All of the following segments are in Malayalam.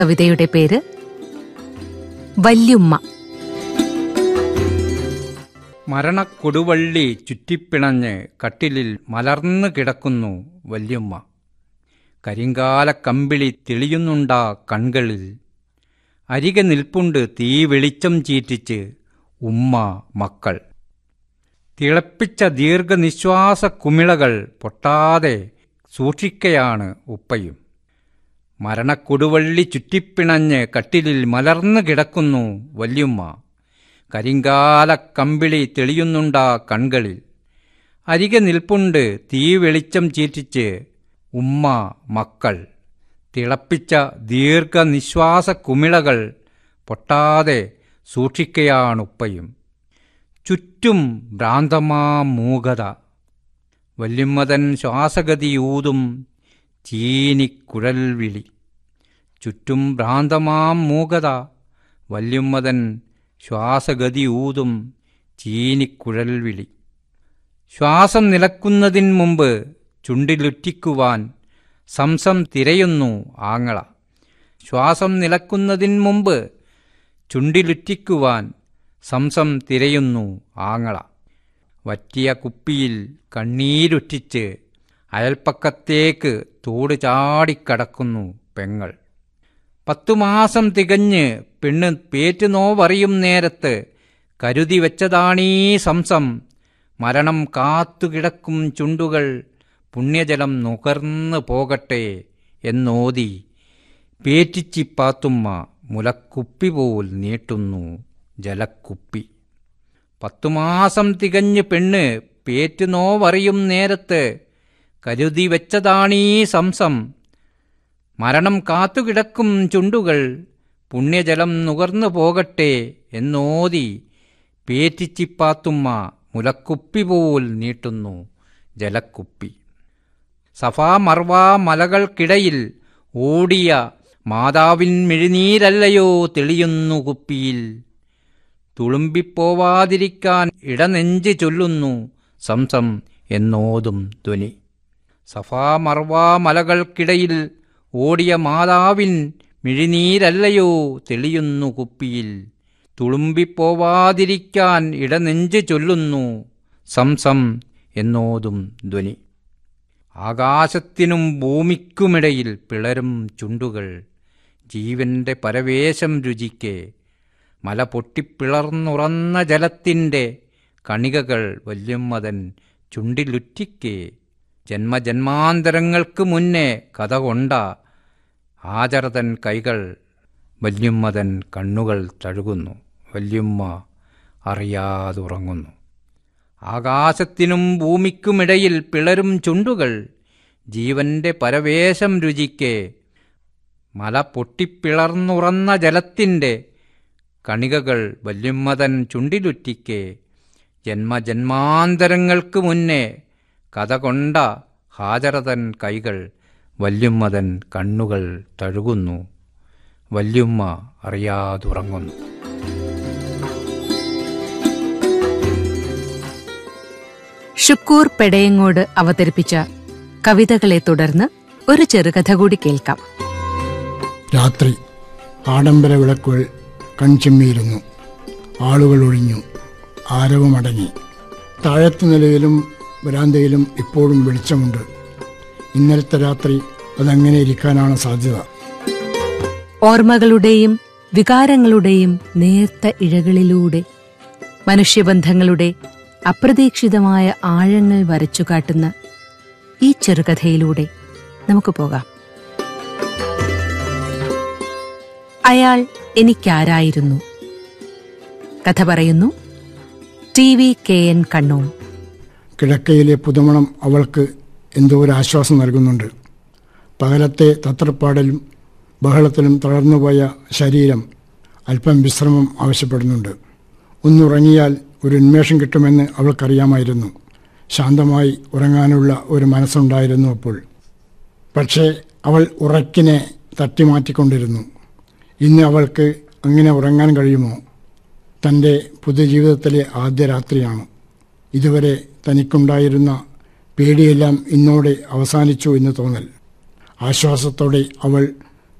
കവിതയുടെ പേര് വല്യുമ്മ മരണക്കൊടുവള്ളി ചുറ്റിപ്പിണഞ്ഞ് കട്ടിലിൽ മലർന്നു കിടക്കുന്നു വല്യമ്മ കരിങ്കാല കമ്പിളി തെളിയുന്നുണ്ടാ കൺകളിൽ അരികെ നിൽപ്പുണ്ട് തീ വെളിച്ചം ചീറ്റിച്ച് ഉമ്മ മക്കൾ തിളപ്പിച്ച ദീർഘനിശ്വാസ കുമിളകൾ പൊട്ടാതെ സൂക്ഷിക്കയാണ് ഉപ്പയും മരണക്കൊടുവള്ളി ചുറ്റിപ്പിണഞ്ഞ് കട്ടിലിൽ മലർന്നു കിടക്കുന്നു വല്യുമ്മ കരിങ്കാല കമ്പിളി തെളിയുന്നുണ്ടാ കൺകളിൽ അരികെ നിൽപ്പുണ്ട് തീ വെളിച്ചം ചീറ്റിച്ച് ഉമ്മ മക്കൾ തിളപ്പിച്ച ദീർഘനിശ്വാസ കുമിളകൾ പൊട്ടാതെ സൂക്ഷിക്കയാണുപ്പയും ചുറ്റും ഭ്രാന്തമാ മൂകത വല്യമ്മതൻ ശ്വാസഗതിയൂതും ചീനിക്കുഴൽ വിളി ചുറ്റും ഭ്രാന്തമാം മൂകത വല്യമ്മതൻ ശ്വാസഗതിയൂതും ചീനിക്കുഴൽ വിളി ശ്വാസം നിലക്കുന്നതിൻ മുമ്പ് ചുണ്ടിലുറ്റിക്കുവാൻ സംസം തിരയുന്നു ആങ്ങള ശ്വാസം നിലക്കുന്നതിൻ മുമ്പ് ചുണ്ടിലുറ്റിക്കുവാൻ സംസം തിരയുന്നു ആങ്ങള വറ്റിയ കുപ്പിയിൽ കണ്ണീരുറ്റിച്ച് അയൽപ്പക്കത്തേക്ക് തോട് ചാടിക്കടക്കുന്നു പെങ്ങൾ പത്തു മാസം തികഞ്ഞ് പെണ്ണ് പേറ്റുനോവറിയും നേരത്ത് കരുതി വെച്ചതാണീ സംസം മരണം കാത്തുകിടക്കും ചുണ്ടുകൾ പുണ്യജലം നുകർന്നു പോകട്ടെ എന്നോതി പേറ്റിച്ചിപ്പാത്തുമ്മ മുലക്കുപ്പി പോൽ നീട്ടുന്നു ജലക്കുപ്പി പത്തു മാസം തികഞ്ഞ് പെണ്ണ് പേറ്റുനോവറിയും നേരത്ത് കരുതി വെച്ചതാണീ സംസം മരണം കാത്തുകിടക്കും ചുണ്ടുകൾ പുണ്യജലം നുകർന്നു പോകട്ടെ എന്നോതി പേറ്റിച്ചിപ്പാത്തുമ്മ മുലക്കുപ്പി പോൽ നീട്ടുന്നു ജലക്കുപ്പി സഫാ മർവാ മലകൾക്കിടയിൽ ഓടിയ മാതാവിൻ മിഴിനീരല്ലയോ തെളിയുന്നു കുപ്പിയിൽ തുളുമ്പിപ്പോവാതിരിക്കാൻ ഇടനെഞ്ച് ചൊല്ലുന്നു സംസം എന്നോതും ധ്വനി സഫാ മർവാ മലകൾക്കിടയിൽ ഓടിയ മാതാവിൻ മിഴിനീരല്ലയോ തെളിയുന്നു കുപ്പിയിൽ തുളുമ്പിപ്പോവാതിരിക്കാൻ ഇടനെഞ്ച് ചൊല്ലുന്നു സംസം എന്നോതും ധ്വനി ആകാശത്തിനും ഭൂമിക്കുമിടയിൽ പിളരും ചുണ്ടുകൾ ജീവന്റെ പരവേശം രുചിക്കെ മല പൊട്ടിപ്പിളർന്നുറന്ന ജലത്തിൻ്റെ കണികകൾ വല്യമ്മതൻ ചുണ്ടിലുറ്റിക്കെ ജന്മജന്മാന്തരങ്ങൾക്ക് മുന്നേ കഥ കൊണ്ട ആചരതൻ കൈകൾ വല്യമ്മതൻ കണ്ണുകൾ തഴുകുന്നു വല്യമ്മ അറിയാതുറങ്ങുന്നു ആകാശത്തിനും ഭൂമിക്കുമിടയിൽ പിളരും ചുണ്ടുകൾ ജീവന്റെ പരവേശം രുചിക്കെ മല പൊട്ടിപ്പിളർന്നുറന്ന ജലത്തിൻ്റെ കണികകൾ വല്യമ്മതൻ ചുണ്ടിലുറ്റിക്കെ ജന്മജന്മാന്തരങ്ങൾക്ക് മുന്നേ കഥ കൊണ്ട ഹാജറതൻ കൈകൾ വല്യമ്മതൻ കണ്ണുകൾ തഴുകുന്നു വല്യമ്മ അറിയാതുറങ്ങുന്നു ഷുക്കൂർ പെടയങ്ങോട് അവതരിപ്പിച്ച കവിതകളെ തുടർന്ന് ഒരു ചെറുകഥ കൂടി കേൾക്കാം രാത്രി ആഡംബര വിളക്കുകൾ കൺചിമ്മിയിരുന്നു ആളുകൾ ഒഴിഞ്ഞു ആരവമടങ്ങി താഴത്തെ നിലയിലും വരാന്തയിലും ഇപ്പോഴും വെളിച്ചമുണ്ട് ഇന്നലത്തെ രാത്രി അതങ്ങനെ ഇരിക്കാനാണ് സാധ്യത ഓർമ്മകളുടെയും വികാരങ്ങളുടെയും നേർത്ത ഇഴകളിലൂടെ മനുഷ്യബന്ധങ്ങളുടെ അപ്രതീക്ഷിതമായ ആഴങ്ങൾ വരച്ചുകാട്ടുന്ന ഈ ചെറുകഥയിലൂടെ നമുക്ക് പോകാം അയാൾ എനിക്കാരായിരുന്നു കഥ പറയുന്നു T V K N Kannur കിഴക്കയിലെ പുതുമണം അവൾക്ക് എന്തോ ഒരു ആശ്വാസം നൽകുന്നുണ്ട് പകലത്തെ തത്രപ്പാടലും ബഹളത്തിലും തളർന്നുപോയ ശരീരം അല്പം വിശ്രമം ആവശ്യപ്പെടുന്നുണ്ട് ഒന്നുറങ്ങിയാൽ ഒരു ഉന്മേഷം കിട്ടുമെന്ന് അവൾക്കറിയാമായിരുന്നു ശാന്തമായി ഉറങ്ങാനുള്ള ഒരു മനസ്സുണ്ടായിരുന്നു അപ്പോൾ പക്ഷേ അവൾ ഉറക്കിനെ തട്ടിമാറ്റിക്കൊണ്ടിരുന്നു ഇന്ന് അവൾക്ക് അങ്ങനെ ഉറങ്ങാൻ കഴിയുമോ തൻ്റെ പുതുജീവിതത്തിലെ ആദ്യ രാത്രിയാണ് ഇതുവരെ തനിക്കുണ്ടായിരുന്ന പേടിയെല്ലാം ഇന്നോടെ അവസാനിച്ചു എന്ന് തോന്നൽ ആശ്വാസത്തോടെ അവൾ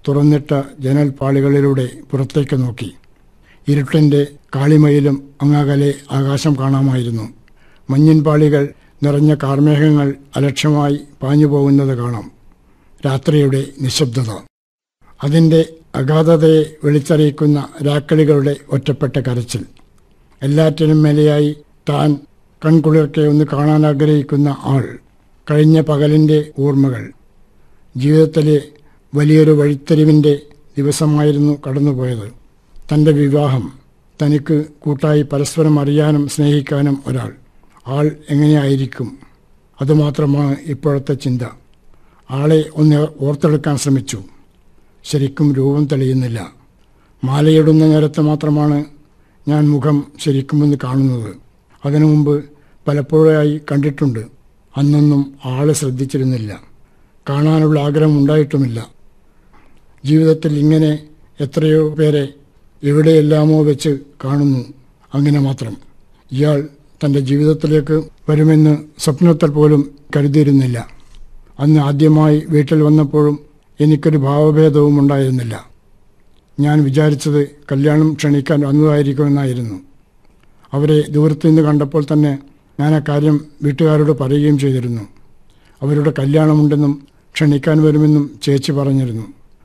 തുറന്നിട്ട ജനൽപ്പാളികളിലൂടെ പുറത്തേക്ക് നോക്കി ഇരുട്ടിന്റെ കാളിമയിലും അങ്ങകലെ ആകാശം കാണാമായിരുന്നു മഞ്ഞിൻ പാളികൾ നിറഞ്ഞ കാർമേഘങ്ങൾ അലക്ഷ്യമായി പാഞ്ഞു പോകുന്നത് കാണാം രാത്രിയുടെ നിശബ്ദത അതിന്റെ അഗാധതയെ വിളിച്ചറിയിക്കുന്ന രാക്കളികളുടെ ഒറ്റപ്പെട്ട കരച്ചിൽ എല്ലാറ്റിനും മേലെയായി താൻ കൺകുളിർക്കെ ഒന്ന് കാണാൻ ആഗ്രഹിക്കുന്ന ആൾ കഴിഞ്ഞ പകലിന്റെ ഓർമ്മകൾ ജീവിതത്തിലെ വലിയൊരു വഴിത്തിരിവിന്റെ ദിവസമായിരുന്നു കടന്നുപോയത് തന്റെ വിവാഹം തനിക്ക് കൂട്ടായി പരസ്പരം അറിയാനും സ്നേഹിക്കാനും ഒരാൾ ആൾ എങ്ങനെയായിരിക്കും അതുമാത്രമാണ് ഇപ്പോഴത്തെ ചിന്ത ആളെ ഒന്ന് ഓർത്തെടുക്കാൻ ശ്രമിച്ചു ശരിക്കും രൂപം തെളിയുന്നില്ല മാലയിടുന്ന നേരത്ത് മാത്രമാണ് ഞാൻ മുഖം ശരിക്കുമെന്ന് കാണുന്നത് അതിനു മുമ്പ് പലപ്പോഴായി കണ്ടിട്ടുണ്ട് അന്നൊന്നും ആളെ ശ്രദ്ധിച്ചിരുന്നില്ല കാണാനുള്ള ആഗ്രഹം ഉണ്ടായിട്ടുമില്ല ജീവിതത്തിൽ ഇങ്ങനെ എത്രയോ പേരെ എവിടെയെല്ലാമോ വെച്ച് കാണുന്നു അങ്ങനെ മാത്രം ഇയാൾ തൻ്റെ ജീവിതത്തിലേക്ക് വരുമെന്ന് സ്വപ്നത്തിൽ പോലും കരുതിയിരുന്നില്ല അന്ന് ആദ്യമായി വീട്ടിൽ വന്നപ്പോഴും എനിക്കൊരു ഭാവഭേദവും ഉണ്ടായിരുന്നില്ല ഞാൻ വിചാരിച്ചത് കല്യാണം ക്ഷണിക്കാൻ വന്നതായിരിക്കുമെന്നായിരുന്നു അവരെ ദൂരത്തു നിന്ന് കണ്ടപ്പോൾ തന്നെ ഞാൻ ആ കാര്യം വീട്ടുകാരോട് പറയുകയും ചെയ്തിരുന്നു അവരുടെ കല്യാണമുണ്ടെന്നും ക്ഷണിക്കാൻ വരുമെന്നും ചേച്ചി പറഞ്ഞിരുന്നു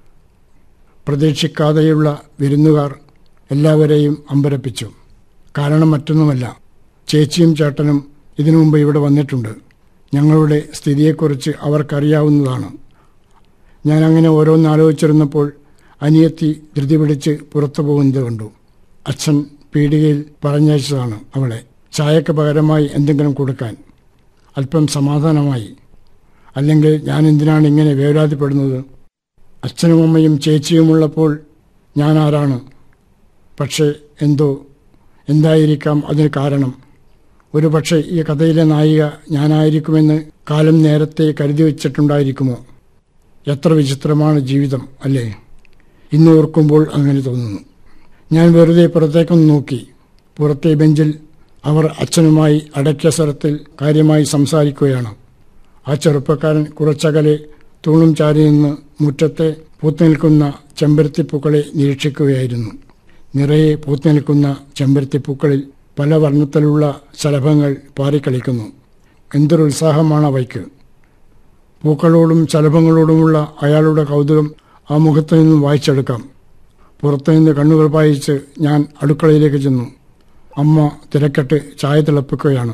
പ്രതീക്ഷിക്കാതെയുള്ള വിരുന്നുകാർ എല്ലാവരെയും അമ്പരപ്പിച്ചു കാരണം മറ്റൊന്നുമല്ല ചേച്ചിയും ചേട്ടനും ഇതിനു മുമ്പ് ഇവിടെ വന്നിട്ടുണ്ട് ഞങ്ങളുടെ സ്ഥിതിയെക്കുറിച്ച് അവർക്കറിയാവുന്നതാണ് ഞാൻ അങ്ങനെ ഓരോന്ന് ആലോചിച്ചിരുന്നപ്പോൾ അനിയത്തി ധൃതി പിടിച്ച് പുറത്തു പോകുന്നത് കണ്ടു അച്ഛൻ പീടികയിൽ പറഞ്ഞയച്ചതാണ് അവളെ ചായക്ക് പകരമായി എന്തെങ്കിലും കൊടുക്കാൻ അല്പം സമാധാനമായി അല്ലെങ്കിൽ ഞാൻ എന്തിനാണ് ഇങ്ങനെ വേവലാതിപ്പെടുന്നത് അച്ഛനും അമ്മയും ചേച്ചിയുമുള്ളപ്പോൾ ഞാൻ ആരാണ് പക്ഷേ എന്തോ എന്തായിരിക്കാം അതിന് കാരണം ഒരു പക്ഷേ ഈ കഥയിലെ നായിക ഞാനായിരിക്കുമെന്ന് കാലം നേരത്തെ കരുതി വച്ചിട്ടുണ്ടായിരിക്കുമോ എത്ര വിചിത്രമാണ് ജീവിതം അല്ലേ ഇന്ന് ഓർക്കുമ്പോൾ അങ്ങനെ തോന്നുന്നു ഞാൻ വെറുതെ പുറത്തേക്കൊന്ന് നോക്കി പുറത്തെ ബെഞ്ചിൽ അവർ അച്ഛനുമായി അടയ്ക്ക സ്വരത്തിൽ കാര്യമായി സംസാരിക്കുകയാണ് ആ ചെറുപ്പക്കാരൻ കുറച്ചകലെ തൂണും ചാരി നിന്ന് മുറ്റത്തെ പൂത്തുനിൽക്കുന്ന ചെമ്പരത്തിപ്പൂക്കളെ നിരീക്ഷിക്കുകയായിരുന്നു നിറയെ പൂത്തുനിൽക്കുന്ന ചെമ്പരത്തിപ്പൂക്കളിൽ പല വർണ്ണത്തിലുള്ള ശലഭങ്ങൾ പാറിക്കളിക്കുന്നു എന്തൊരു ഉത്സാഹമാണ് അവയ്ക്ക് പൂക്കളോടും ശലഭങ്ങളോടുമുള്ള അയാളുടെ കൗതുകം ആ മുഖത്ത് നിന്നും വായിച്ചെടുക്കാം പുറത്തുനിന്ന് കണ്ണുകൾ പായിച്ച് ഞാൻ അടുക്കളയിലേക്ക് ചെന്നു അമ്മ തിരക്കെട്ട് ചായ തിളപ്പിക്കുകയാണ്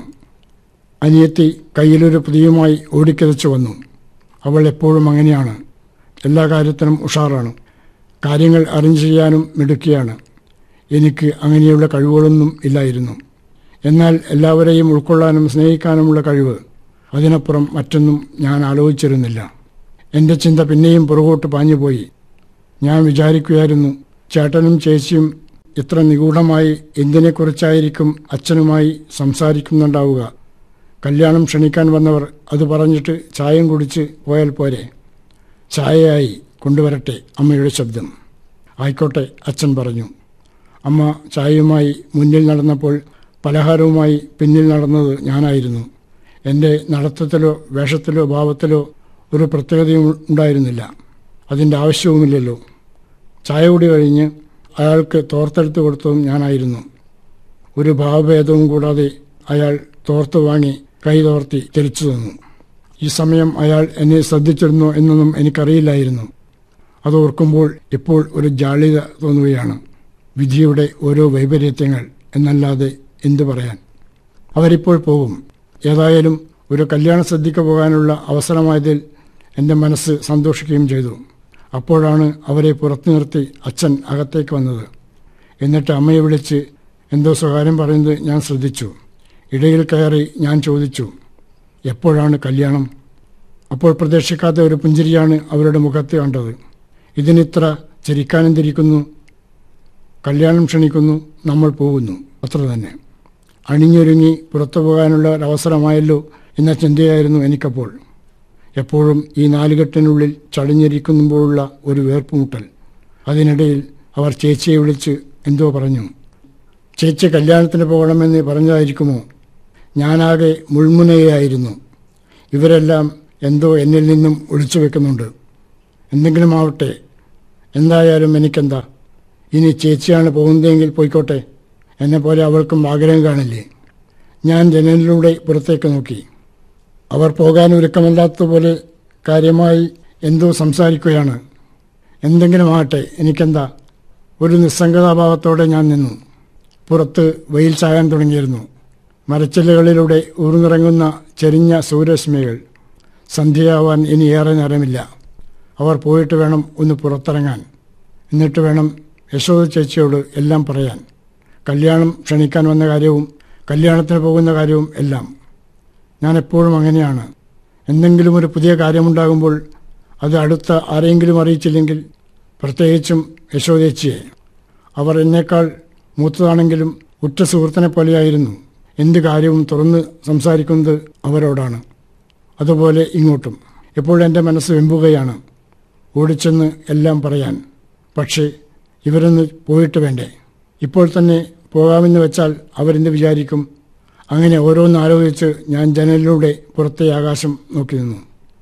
അനിയത്തി കയ്യിലൊരു പുതിയുമായി ഓടിക്കിതച്ചു വന്നു അവൾ എപ്പോഴും അങ്ങനെയാണ് എല്ലാ കാര്യത്തിനും ഉഷാറാണ് കാര്യങ്ങൾ അറേഞ്ച് ചെയ്യാനും മിടുക്കിയാണ് എനിക്ക് അങ്ങനെയുള്ള കഴിവുകളൊന്നും ഇല്ലായിരുന്നു എന്നാൽ എല്ലാവരെയും ഉൾക്കൊള്ളാനും സ്നേഹിക്കാനുമുള്ള കഴിവ് അതിനപ്പുറം മറ്റൊന്നും ഞാൻ ആലോചിച്ചിരുന്നില്ല എൻ്റെ ചിന്ത പിന്നെയും പുറകോട്ട് പാഞ്ഞുപോയി ഞാൻ വിചാരിക്കുകയായിരുന്നു ചേട്ടനും ചേച്ചിയും ഇത്ര നിഗൂഢമായി എന്തിനെക്കുറിച്ചായിരിക്കും അച്ഛനുമായി സംസാരിക്കുന്നുണ്ടാവുക കല്യാണം ക്ഷണിക്കാൻ വന്നവർ അത് പറഞ്ഞിട്ട് ചായയും കുടിച്ച് പോയാൽ പോരെ ചായയായി കൊണ്ടുവരട്ടെ അമ്മയുടെ ശബ്ദം ആയിക്കോട്ടെ അച്ഛൻ പറഞ്ഞു അമ്മ ചായയുമായി മുന്നിൽ നടന്നപ്പോൾ പലഹാരവുമായി പിന്നിൽ നടന്നത് ഞാനായിരുന്നു എൻ്റെ നടത്തത്തിലോ വേഷത്തിലോ ഭാവത്തിലോ ഒരു പ്രത്യേകതയും ഉണ്ടായിരുന്നില്ല അതിൻ്റെ ആവശ്യവുമില്ലല്ലോ ചായ കൂടി കഴിഞ്ഞ് അയാൾക്ക് തോർത്തെടുത്ത് കൊടുത്തതും ഞാനായിരുന്നു ഒരു ഭാവഭേദവും കൂടാതെ അയാൾ തോർത്ത് വാങ്ങി കൈ തോർത്തി തിരിച്ചു തന്നു ഈ സമയം അയാൾ എന്നെ ശ്രദ്ധിച്ചിരുന്നോ എന്നൊന്നും എനിക്കറിയില്ലായിരുന്നു അത് ഓർക്കുമ്പോൾ ഇപ്പോൾ ഒരു ജാള്യത തോന്നുകയാണ് വിധിയുടെ ഓരോ വൈപരീത്യങ്ങൾ എന്നല്ലാതെ എന്തു പറയാൻ അവരിപ്പോൾ പോകും ഏതായാലും ഒരു കല്യാണ സദ്യക്ക് പോകാനുള്ള അവസരമായതിൽ എൻ്റെ മനസ്സ് സന്തോഷിക്കുകയും ചെയ്തു അപ്പോഴാണ് അവരെ പുറത്തു നിർത്തി അച്ഛൻ അകത്തേക്ക് വന്നത് എന്നിട്ട് അമ്മയെ വിളിച്ച് എന്തോ സ്വകാര്യം പറയുന്നത് ഞാൻ ശ്രദ്ധിച്ചു ഇടയിൽ കയറി ഞാൻ ചോദിച്ചു എപ്പോഴാണ് കല്യാണം അപ്പോൾ പ്രതീക്ഷിക്കാത്ത ഒരു പുഞ്ചിരിയാണ് അവരുടെ മുഖത്ത് കണ്ടത് ഇതിനിത്ര ചിരിക്കാനും തിരിക്കുന്നു കല്യാണം ക്ഷണിക്കുന്നു നമ്മൾ പോകുന്നു അത്ര തന്നെ അണിഞ്ഞൊരുങ്ങി പുറത്തു പോകാനുള്ള ഒരവസരമായല്ലോ എന്ന ചിന്തയായിരുന്നു എനിക്കപ്പോൾ എപ്പോഴും ഈ നാലുകെട്ടിനുള്ളിൽ ചടിഞ്ഞിരിക്കുമ്പോഴുള്ള ഒരു വേർപ്പുമുട്ടൽ അതിനിടയിൽ അവർ ചേച്ചിയെ വിളിച്ച് എന്തോ പറഞ്ഞു ചേച്ചി കല്യാണത്തിന് പോകണമെന്ന് പറഞ്ഞതായിരിക്കുമോ ഞാനാകെ മുൾമുനയായിരുന്നു ഇവരെല്ലാം എന്തോ എന്നിൽ നിന്നും ഒളിച്ചു വെക്കുന്നുണ്ട് എന്തെങ്കിലും ആവട്ടെ എന്തായാലും എനിക്കെന്താ ഇനി ചേച്ചിയാണ് പോകുന്നതെങ്കിൽ പോയിക്കോട്ടെ എന്നെ പോലെ അവൾക്കും ആഗ്രഹം കാണില്ലേ ഞാൻ ജനലിലൂടെ പുറത്തേക്ക് നോക്കി അവർ പോകാൻ ഒരുക്കമല്ലാത്തതുപോലെ കാര്യമായി എന്തോ സംസാരിക്കുകയാണ് എന്തെങ്കിലും ആകട്ടെ എനിക്കെന്താ ഒരു നിസ്സംഗതാഭാവത്തോടെ ഞാൻ നിന്നു പുറത്ത് വെയിൽ ചായാൻ തുടങ്ങിയിരുന്നു മരച്ചില്ലകളിലൂടെ ഊർന്നിറങ്ങുന്ന ചെരിഞ്ഞ സൂര്യരശ്മികൾ സന്ധ്യയാവാൻ ഇനി ഏറെ നേരമില്ല അവർ പോയിട്ട് വേണം ഒന്ന് പുറത്തിറങ്ങാൻ എന്നിട്ട് വേണം യശോദ ചേച്ചിയോട് എല്ലാം പറയാൻ കല്യാണം ക്ഷണിക്കാൻ വന്ന കാര്യവും കല്യാണത്തിന് പോകുന്ന കാര്യവും എല്ലാം ഞാൻ എപ്പോഴും അങ്ങനെയാണ് എന്തെങ്കിലും ഒരു പുതിയ കാര്യമുണ്ടാകുമ്പോൾ അത് അടുത്ത ആരെങ്കിലും അറിയിച്ചില്ലെങ്കിൽ പ്രത്യേകിച്ചും യശോദേച്ചിയെ അവർ എന്നേക്കാൾ മൂത്തതാണെങ്കിലും ഉറ്റ സുഹൃത്തിനെ പോലെയായിരുന്നു എന്ത് കാര്യവും തുറന്ന് സംസാരിക്കുന്നത് അവരോടാണ് അതുപോലെ ഇങ്ങോട്ടും എപ്പോഴെൻ്റെ മനസ്സ് വെമ്പുകയാണ് ഓടിച്ചെന്ന് എല്ലാം പറയാൻ പക്ഷേ ഇവരൊന്ന് പോയിട്ട് വേണ്ടേ ഇപ്പോൾ തന്നെ പോകാമെന്ന് വെച്ചാൽ അവരെന്ത് വിചാരിക്കും അങ്ങനെ ഓരോന്ന് ആലോചിച്ച് ഞാൻ ജനലിലൂടെ പുറത്തെ ആകാശം നോക്കി നിന്നു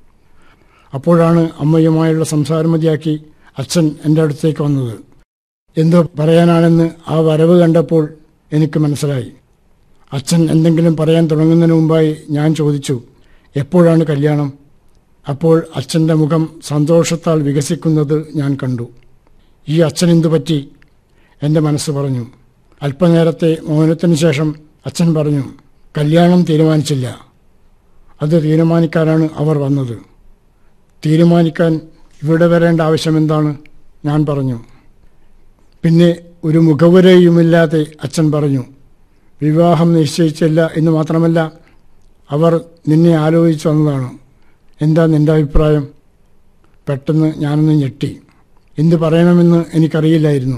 അപ്പോഴാണ് അമ്മയുമായുള്ള സംസാരം മതിയാക്കി അച്ഛൻ എൻ്റെ അടുത്തേക്ക് വന്നത് എന്തോ പറയാനാണെന്ന് ആ വരവ് കണ്ടപ്പോൾ എനിക്ക് മനസ്സിലായി അച്ഛൻ എന്തെങ്കിലും പറയാൻ തുടങ്ങുന്നതിന് മുമ്പായി ഞാൻ ചോദിച്ചു എപ്പോഴാണ് കല്യാണം അപ്പോൾ അച്ഛൻ്റെ മുഖം സന്തോഷത്താൽ വികസിക്കുന്നത് ഞാൻ കണ്ടു ഈ അച്ഛൻ എന്തു പറ്റി എൻ്റെ മനസ്സ് പറഞ്ഞു അല്പനേരത്തെ മൗനത്തിന് ശേഷം അച്ഛൻ പറഞ്ഞു കല്യാണം തീരുമാനിച്ചില്ല അത് തീരുമാനിക്കാനാണ് അവർ വന്നത് തീരുമാനിക്കാൻ ഇവിടെ വരേണ്ട ആവശ്യം എന്താണ് ഞാൻ പറഞ്ഞു പിന്നെ ഒരു മുഖവുരയുമില്ലാതെ അച്ഛൻ പറഞ്ഞു വിവാഹം നിശ്ചയിച്ചില്ല എന്ന് മാത്രമല്ല അവർ നിന്നെ ആലോചിച്ചു വന്നതാണ് എന്താ നിന്റെ അഭിപ്രായം പെട്ടെന്ന് ഞാനൊന്ന് ഞെട്ടി എന്ത് പറയണമെന്ന് എനിക്കറിയില്ലായിരുന്നു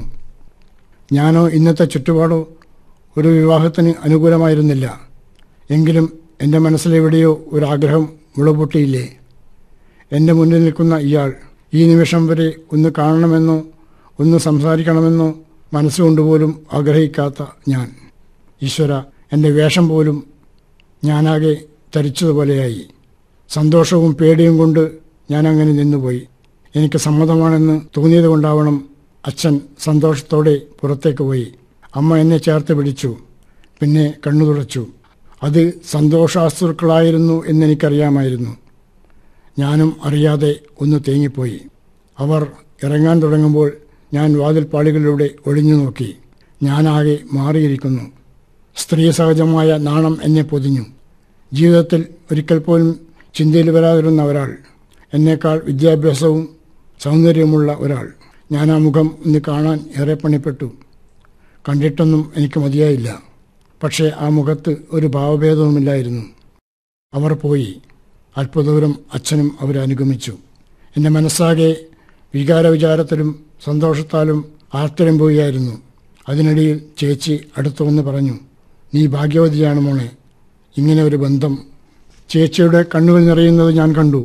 ഞാനോ ഇന്നത്തെ ചുറ്റുപാടോ ഒരു വിവാഹത്തിന് അനുകൂലമായിരുന്നില്ല എങ്കിലും എൻ്റെ മനസ്സിലെവിടെയോ ഒരാഗ്രഹം മുളപൊട്ടിയില്ലേ എൻ്റെ മുന്നിൽ നിൽക്കുന്ന ഇയാൾ ഈ നിമിഷം വരെ ഒന്ന് കാണണമെന്നോ ഒന്ന് സംസാരിക്കണമെന്നോ മനസ്സുകൊണ്ടുപോലും ആഗ്രഹിക്കാത്ത ഞാൻ ഈശ്വര എൻ്റെ വേഷം പോലും ഞാനാകെ ധരിച്ചതുപോലെയായി സന്തോഷവും പേടിയും കൊണ്ട് ഞാനങ്ങനെ നിന്നുപോയി എനിക്ക് സമ്മതമാണെന്ന് തോന്നിയത് കൊണ്ടാവണം അച്ഛൻ സന്തോഷത്തോടെ പുറത്തേക്ക് പോയി അമ്മ എന്നെ ചേർത്ത് പിടിച്ചു പിന്നെ കണ്ണു തുടച്ചു അത് സന്തോഷാസ്തുക്കളായിരുന്നു എന്നെനിക്കറിയാമായിരുന്നു ഞാനും അറിയാതെ ഒന്ന് തേങ്ങിപ്പോയി അവർ ഇറങ്ങാൻ തുടങ്ങുമ്പോൾ ഞാൻ വാതിൽപ്പാളികളിലൂടെ ഒളിഞ്ഞു നോക്കി ഞാനാകെ മാറിയിരിക്കുന്നു സ്ത്രീ സഹജമായ നാണം എന്നെ പൊതിഞ്ഞു ജീവിതത്തിൽ ഒരിക്കൽ പോലും ചിന്തയിൽ വരാതിരുന്ന ഒരാൾ എന്നേക്കാൾ വിദ്യാഭ്യാസവും സൗന്ദര്യമുള്ള ഒരാൾ ഞാൻ ആ മുഖം ഒന്ന് കാണാൻ ഏറെ പണിപ്പെട്ടു കണ്ടിട്ടൊന്നും എനിക്ക് മതിയായില്ല പക്ഷേ ആ മുഖത്ത് ഒരു ഭാവഭേദവുമില്ലായിരുന്നു അവർ പോയി അല്പദൂരം അച്ഛനും അവരെ അനുഗമിച്ചു എൻ്റെ മനസ്സാകെ വികാരവിചാരത്തിലും സന്തോഷത്താലും ആർത്തരം പോവുകയായിരുന്നു അതിനിടയിൽ ചേച്ചി അടുത്തു വന്ന് പറഞ്ഞു നീ ഭാഗ്യവതിയാണ് മോളെ ഇങ്ങനെ ഒരു ബന്ധം ചേച്ചിയുടെ കണ്ണുകൾ നിറയുന്നത് ഞാൻ കണ്ടു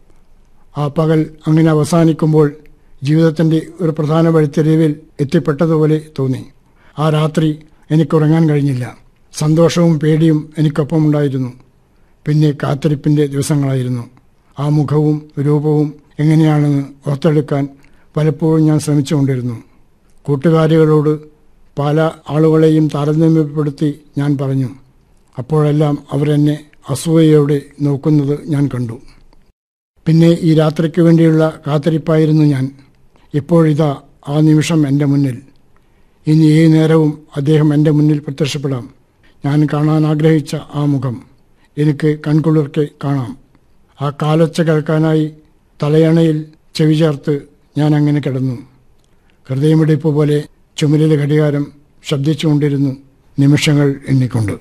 ആ പകൽ അങ്ങനെ അവസാനിക്കുമ്പോൾ ജീവിതത്തിൻ്റെ ഒരു പ്രധാന വഴിത്തിരിവിൽ എത്തിപ്പെട്ടതുപോലെ തോന്നി ആ രാത്രി എനിക്കുറങ്ങാൻ കഴിഞ്ഞില്ല സന്തോഷവും പേടിയും എനിക്കൊപ്പമുണ്ടായിരുന്നു പിന്നെ കാത്തിരിപ്പിൻ്റെ ദിവസങ്ങളായിരുന്നു ആ മുഖവും രൂപവും എങ്ങനെയാണെന്ന് ഓർത്തെടുക്കാൻ പലപ്പോഴും ഞാൻ ശ്രമിച്ചുകൊണ്ടിരുന്നു കൂട്ടുകാരികളോട് പല ആളുകളെയും താരതമ്യപ്പെടുത്തി ഞാൻ പറഞ്ഞു അപ്പോഴെല്ലാം അവരെന്നെ അസൂയയോടെ നോക്കുന്നത് ഞാൻ കണ്ടു പിന്നെ ഈ രാത്രിക്ക് വേണ്ടിയുള്ള കാത്തിരിപ്പായിരുന്നു ഞാൻ ഇപ്പോഴിതാ ആ നിമിഷം എൻ്റെ മുന്നിൽ ഇനി ഈ നേരവും അദ്ദേഹം എൻ്റെ മുന്നിൽ പ്രത്യക്ഷപ്പെടാം ഞാൻ കാണാൻ ആഗ്രഹിച്ച ആ മുഖം എനിക്ക് കൺകുളിർക്കെ കാണാം ആ കാലൊച്ച കേൾക്കാനായി തലയണയിൽ ചെവി ചേർത്ത് ഞാൻ അങ്ങനെ കിടന്നു ഹൃദയമിടിപ്പ് പോലെ ചുമലിലെ ഘടികാരം ശബ്ദിച്ചുകൊണ്ടിരുന്നു നിമിഷങ്ങൾ എണ്ണിക്കൊണ്ട്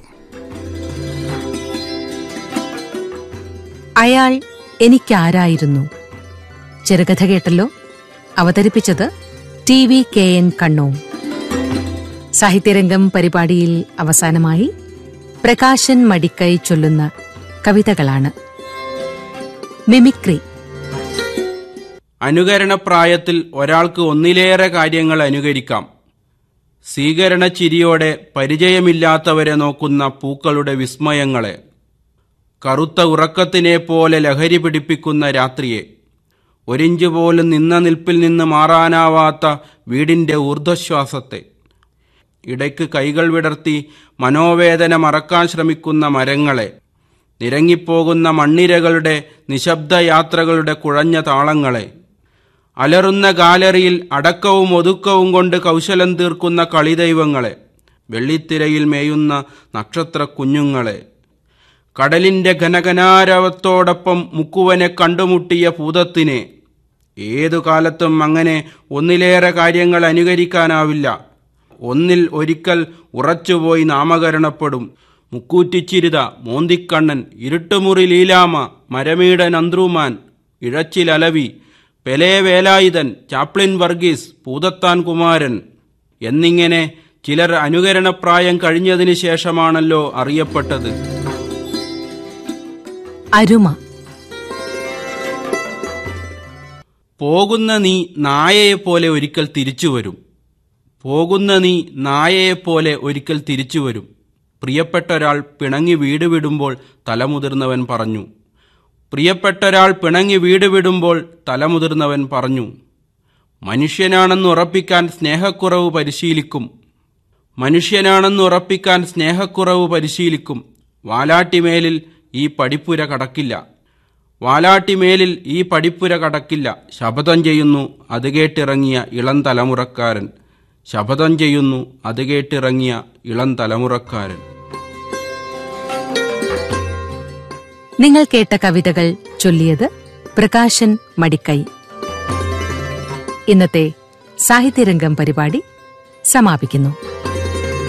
അയാൾ എനിക്കാരായിരുന്നു ചെറുകഥ കേട്ടല്ലോ അവതരിപ്പിച്ചത് ടി വി കെ എൻ കണ്ണോം സാഹിത്യരംഗം പരിപാടിയിൽ അവസാനമായി പ്രകാശൻ മടിക്കൈ ചൊല്ലുന്ന കവിതകളാണ് മിമിക്രി അനുകരണപ്രായത്തിൽ ഒരാൾക്ക് ഒന്നിലേറെ കാര്യങ്ങൾ അനുകരിക്കാം സ്വീകരണ ചിരിയോടെ പരിചയമില്ലാത്തവരെ നോക്കുന്ന പൂക്കളുടെ വിസ്മയങ്ങളെ കറുത്ത ഉറക്കത്തിനെ പോലെ ലഹരി പിടിപ്പിക്കുന്ന രാത്രിയെ ഒരിഞ്ച് പോലും നിന്ന നിൽപ്പിൽ നിന്ന് മാറാനാവാത്ത വീടിന്റെ ഊർധ്വശ്വാസത്തെ ഇടയ്ക്ക് കൈകൾ വിടർത്തി മനോവേദന മറക്കാൻ ശ്രമിക്കുന്ന മരങ്ങളെ നിരങ്ങിപ്പോകുന്ന മണ്ണിരകളുടെ നിശബ്ദ യാത്രകളുടെ കുഴഞ്ഞ താളങ്ങളെ അലറുന്ന ഗാലറിയിൽ അടക്കവും ഒതുക്കവും കൊണ്ട് കൗശലം തീർക്കുന്ന കളിദൈവങ്ങളെ വെള്ളിത്തിരയിൽ മേയുന്ന നക്ഷത്ര കുഞ്ഞുങ്ങളെ കടലിന്റെ ഘനഘനാരവത്തോടൊപ്പം മുക്കുവനെ കണ്ടുമുട്ടിയ ഭൂതത്തിനെ ഏതു കാലത്തും അങ്ങനെ ഒന്നിലേറെ കാര്യങ്ങൾ അനുകരിക്കാനാവില്ല ഒന്നിൽ ഒരിക്കൽ ഉറച്ചുപോയി നാമകരണപ്പെടും മുക്കൂറ്റിച്ചിരിത മോന്തിക്കണ്ണൻ ഇരുട്ടുമുറി ലീലാമ മരമീടൻ അന്ത്രൂമാൻ ഇഴച്ചിലലവി പെലേ വേലായുധൻ ചാപ്ലിൻ വർഗീസ് പൂതത്താൻ കുമാരൻ എന്നിങ്ങനെ ചിലർ അനുകരണപ്രായം കഴിഞ്ഞതിന് ശേഷമാണല്ലോ അറിയപ്പെട്ടത് അരുമ പോകുന്ന നീ നായയെപ്പോലെ ഒരിക്കൽ തിരിച്ചു വരും പോകുന്ന നീ നായയെപ്പോലെ ഒരിക്കൽ തിരിച്ചു വരും പ്രിയപ്പെട്ട ഒരാൾ പിണങ്ങി വീട് വിടുമ്പോൾ തലമുതിർന്നവൻ പറഞ്ഞു പ്രിയപ്പെട്ട ഒരാൾ പിണങ്ങി വീട് വിടുമ്പോൾ തലമുതിർന്നവൻ പറഞ്ഞു മനുഷ്യനാണെന്ന് ഉറപ്പിക്കാൻ സ്നേഹക്കുറവ് പരിശീലിക്കും മനുഷ്യനാണെന്ന് ഉറപ്പിക്കാൻ സ്നേഹക്കുറവ് പരിശീലിക്കും വാലാട്ടിമേലിൽ ഈ പടിപ്പുര കടക്കില്ല വാലാട്ടിമേലിൽ ഈ പടിപ്പുര കടക്കില്ല ശപഥം ചെയ്യുന്നു അത് കേട്ടിറങ്ങിയ ഇളം തലമുറക്കാരൻ ശപഥം ചെയ്യുന്നു അത് കേട്ടിറങ്ങിയ ഇളം തലമുറക്കാരൻ നിങ്ങൾ കേട്ട കവിതകൾ ചൊല്ലിയത് പ്രകാശൻ മടിക്കൈ ഇന്നത്തെ സാഹിത്യരംഗം പരിപാടി സമാപിക്കുന്നു